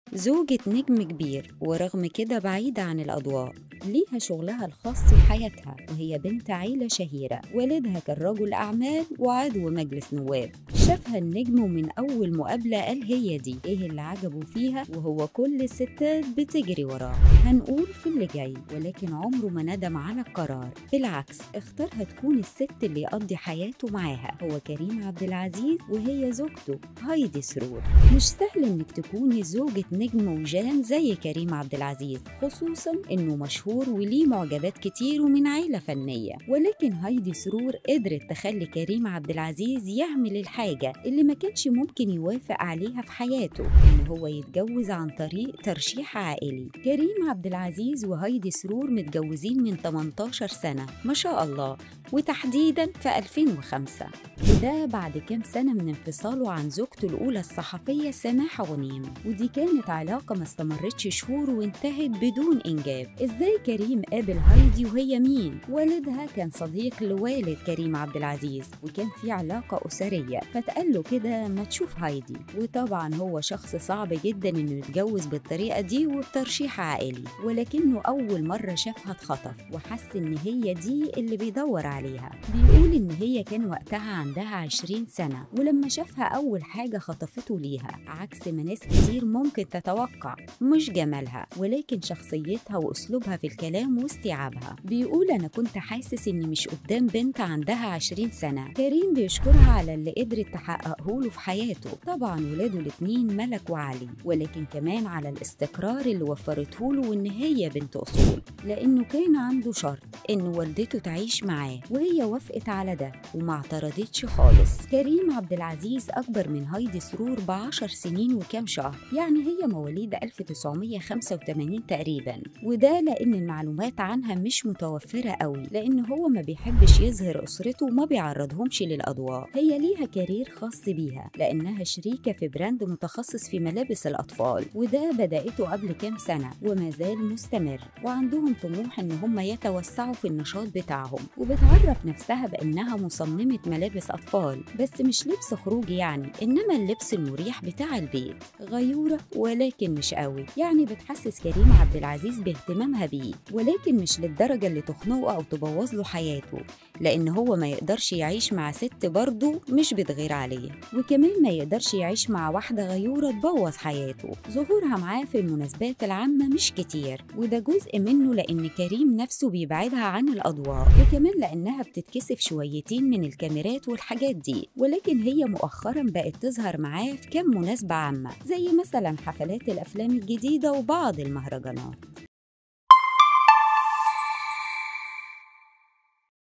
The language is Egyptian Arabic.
زوجة نجم كبير ورغم كده بعيدة عن الأضواء ليها شغلها الخاص في حياتها وهي بنت عيلة شهيرة والدها كان رجل أعمال وعضو مجلس نواب شافها النجم ومن أول مقابلة قال هي دي إيه اللي عجبه فيها وهو كل الستات بتجري وراه هنقول في اللي جاي ولكن عمره ما ندم على القرار بالعكس اختارها تكون الست اللي يقضي حياته معاها هو كريم عبد العزيز وهي زوجته هايدي سرور مش سهل انك تكوني زوجة نجم وجان زي كريم عبد العزيز خصوصا انه مشهور وليه معجبات كتير ومن عيلة فنية ولكن هايدي سرور قدرت تخلي كريم عبد العزيز يعمل الحاجة اللي ما كانش ممكن يوافق عليها في حياته ان هو يتجوز عن طريق ترشيح عائلي كريم عبد العزيز وهايدي سرور متجوزين من 18 سنة ما شاء الله وتحديدا في 2005 وده بعد كام سنة من انفصاله عن زوجته الأولى الصحفية سماحة غنيم ودي كانت علاقة ما استمرتش شهور وانتهت بدون إنجاب إزاي كريم قابل هايدي وهي مين؟ والدها كان صديق لوالد كريم عبد العزيز وكان في علاقة أسرية فتقال له كده ما تشوف هايدي وطبعا هو شخص صعب جدا إنه يتجوز بالطريقة دي وبترشيح عائلي ولكنه أول مرة شافها اتخطف وحس إن هي دي اللي بيدور عليها بيقول إن هي كان وقتها عندها 20 سنة ولما شافها أول حاجة خطفته ليها عكس ما ناس كتير ممكن تتوقع مش جمالها ولكن شخصيتها وأسلوبها في الكلام واستيعابها بيقول أنا كنت حاسس إني مش قدام بنت عندها 20 سنة كريم بيشكرها على اللي قدرت تحققه له في حياته طبعا ولاده الاتنين ملك وعلي ولكن كمان على الاستقرار اللي وفرته له وإن هي بنت أصول لأنه كان عنده شرط إن والدته تعيش معاه وهي وافقت على ده وما اعترضتش خالص كريم عبد العزيز أكبر من هايدي سرور بعشر سنين وكام شهر يعني هي مواليد 1985 تقريبا وده لأن المعلومات عنها مش متوفرة قوي لأن هو ما بيحبش يظهر أسرته وما بيعرضهمش للأضواء هي ليها كارير خاص بيها لأنها شريكة في براند متخصص في ملابس الأطفال وده بدأته قبل كام سنة وما زال مستمر وعندهم طموح إن هم يتوسعوا في النشاط بتاعهم وبتعرف نفسها بأنها مصممة ملابس أطفال بس مش لبس خروج يعني إنما اللبس المريح بتاع البيت غيورة ولكن مش قوي يعني بتحسس كريم عبد العزيز باهتمامها بيه ولكن مش للدرجة اللي تخنقه أو تبوظ له حياته لأن هو ما يقدرش يعيش مع ست برضه مش بتغير عليه وكمان ما يقدرش يعيش مع واحدة غيورة تبوظ حياته ظهورها معاه في المناسبات العامة مش كتير وده جزء منه لأن كريم نفسه بيبعدها عن الأضواء وكمان لأنها بتتكسف شويتين من الكاميرات والحاجات دي ولكن هي مؤخرا بقت تظهر معاه في كام مناسبة عامة زي مثلا حفلات الأفلام الجديدة وبعض المهرجانات